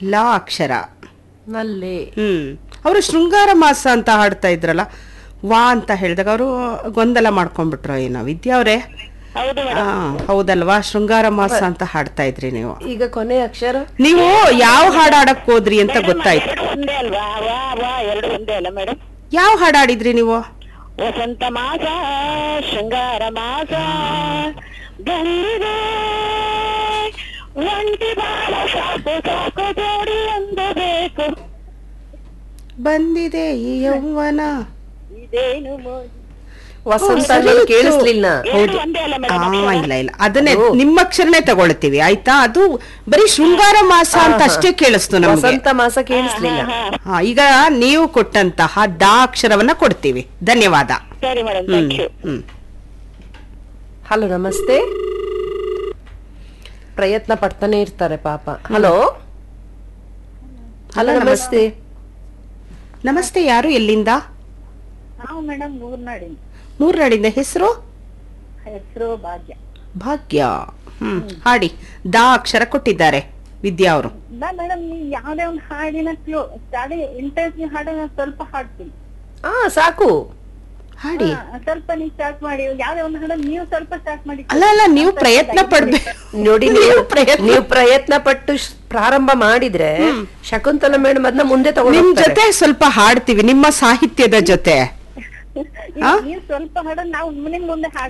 ಲ ಅಕ್ಷರ ನಲ್ಲಿ ಹ್ಮ್ ಅವರು ಶೃಂಗಾರ ಮಾಸ ಅಂತ ಹಾಡ್ತಾ ಇದ್ರಲ್ಲ ವಾ ಅಂತ ಹೇಳಿದಾಗ ಅವರು ಗೊಂದಲ ಮಾಡ್ಕೊಂಡ್ಬಿಟ್ರು ಏನೋ ವಿದ್ಯಾ ಅವರೇ ಹೌದು ಆ, ಹೌದಲ್ವಾ ಶೃಂಗಾರ ಮಾಸ ಅಂತ ಹಾಡ್ತಾ ಇದ್ರಿ ನೀವು ಈಗ ಕೊನೆ ಅಕ್ಷರ ನೀವು ಯಾವ ಹಾಡು ಹಾಡಕ್ ಹೋದ್ರಿ ಅಂತ ಗೊತ್ತಾಯ್ತು ಎರಡು ಒಂದೇ ಅಲ್ವಾ ವಾ ವಾ ಎರಡು ಒಂದೇ ಅಲ್ಲ ಮೇಡಮ್ ಯಾವ ಹಾಡು ಹಾಡಿದ್ರಿ ನೀವು ವಸಂತ ಮಾಸ ಶೃಂಗಾರ ಮಾಸ ಬಂದಿದೆ ಒಂಟಿ ಬಾಳ ಸಾಕು ಸಾಕು ಜೋಡಿ ಒಂದು ಬೇಕು ಬಂದಿದೆ ಈ ಯೌವನ ಇದೇನು ಮೋಜು. ವಸಂತ ಸರಿ ಅನ್ನೋದು ಇತ್ತು. ಕೇಳಿಸ್ಲಿಲ್ಲ ಎರಡು ಒಂದೇ ಅಲ್ಲ ಆ ಮೇಡಮ್ ಇಲ್ಲ ಇಲ್ಲ ಅದನ್ನೇ ನಿಮ್ಮ ಅಕ್ಷರನೇ ತಗೊಳ್ತೀವಿ ಆಯ್ತಾ ಅದು ಬರೀ ಶೃಂಗಾರ ಮಾಸ ಅಂತ ಅಷ್ಟೇ ಕೇಳಿಸ್ತು ನಮ್ಗೆ ವಸಂತ ಮಾಸ ಕೇಳಿಸ್ಲಿಲ್ಲ ಹಾ, ಈಗ ನೀವು ಕೊಟ್ಟಂತಹ ದ ಅಕ್ಷರವನ್ನ ಕೊಡ್ತೀವಿ ಧನ್ಯವಾದ ಸರಿ madam hmm thank you hmm hello ನಮಸ್ತೆ ಪ್ರಯತ್ನ ಪಡ್ತಾನೆ ಇರ್ತಾರೆ ಪಾಪ ಹಲೋ ಹಲೋ ನಮಸ್ತೆ ನಮಸ್ತೆ ಯಾರು ಎಲ್ಲಿಂದ ನಾವು ಮೇಡಮ್ ಮೂರ್ನಾಡಿ ಮೂರ್ನಾಡಿಂದ ಹೆಸರು ಹೆಸರು ಭಾಗ್ಯ ಭಾಗ್ಯ ಹ್ಮ್ ಹಾಡಿ ದ ಅಕ್ಷರ ಕೊಟ್ಟಿದ್ದಾರೆ ವಿದ್ಯಾ ಅವರು ನಾ ಮೇಡಮ್ ನೀವು ಯಾವ್ದೇ ಒಂದು ಹಾಡಿನ ಕ್ಲೂ ಸ್ಟಾರ್ಟಿಂಗ್ ಇಂಟ್ರೆಸ್ಟ್ ಹಾಡನ್ನ ಸ್ವಲ್ಪ ಹಾಡ್ತೀನಿ ಹಾ ಸಾಕು ಹಾಡಿ ಹಾ, ಸ್ವಲ್ಪ ನೀವು ಸ್ಟಾರ್ಟ್ ಮಾಡಿ ಯಾವ್ದೇ ಒಂದು ಹಾಡನ್ನ ನೀವು ಸ್ವಲ್ಪ ಸ್ಟಾರ್ಟ್ ಮಾಡಿ ಅಲ್ಲ ಅಲ್ಲ ನೀವು ಪ್ರಯತ್ನ ಪಡ್ಬೇಕು ನೋಡಿ ನೀವು ನೀವು ಪ್ರಯತ್ನ ಪಟ್ಟು ಶ್- ಪ್ರಾರಂಭ ಮಾಡಿದ್ರೆ ಶಕುಂತಲ ಮೇಡಮ್ ಅದನ್ನ ಮುಂದೆ ನಿಮ್ ತಗೊಂಡು ಜೊತೆ ಸ್ವಲ್ಪ ಹಾಡ್ತೀವಿ ನಿಮ್ಮ ಸಾಹಿತ್ಯದ ಜೊತೆ ನೀವು ಸ್ವಲ್ಪ ಹಾಡನ್ನ ನಾವು ನಿಮ್ ಮುಂದೆ ಹಾಡ್ತೀವಿ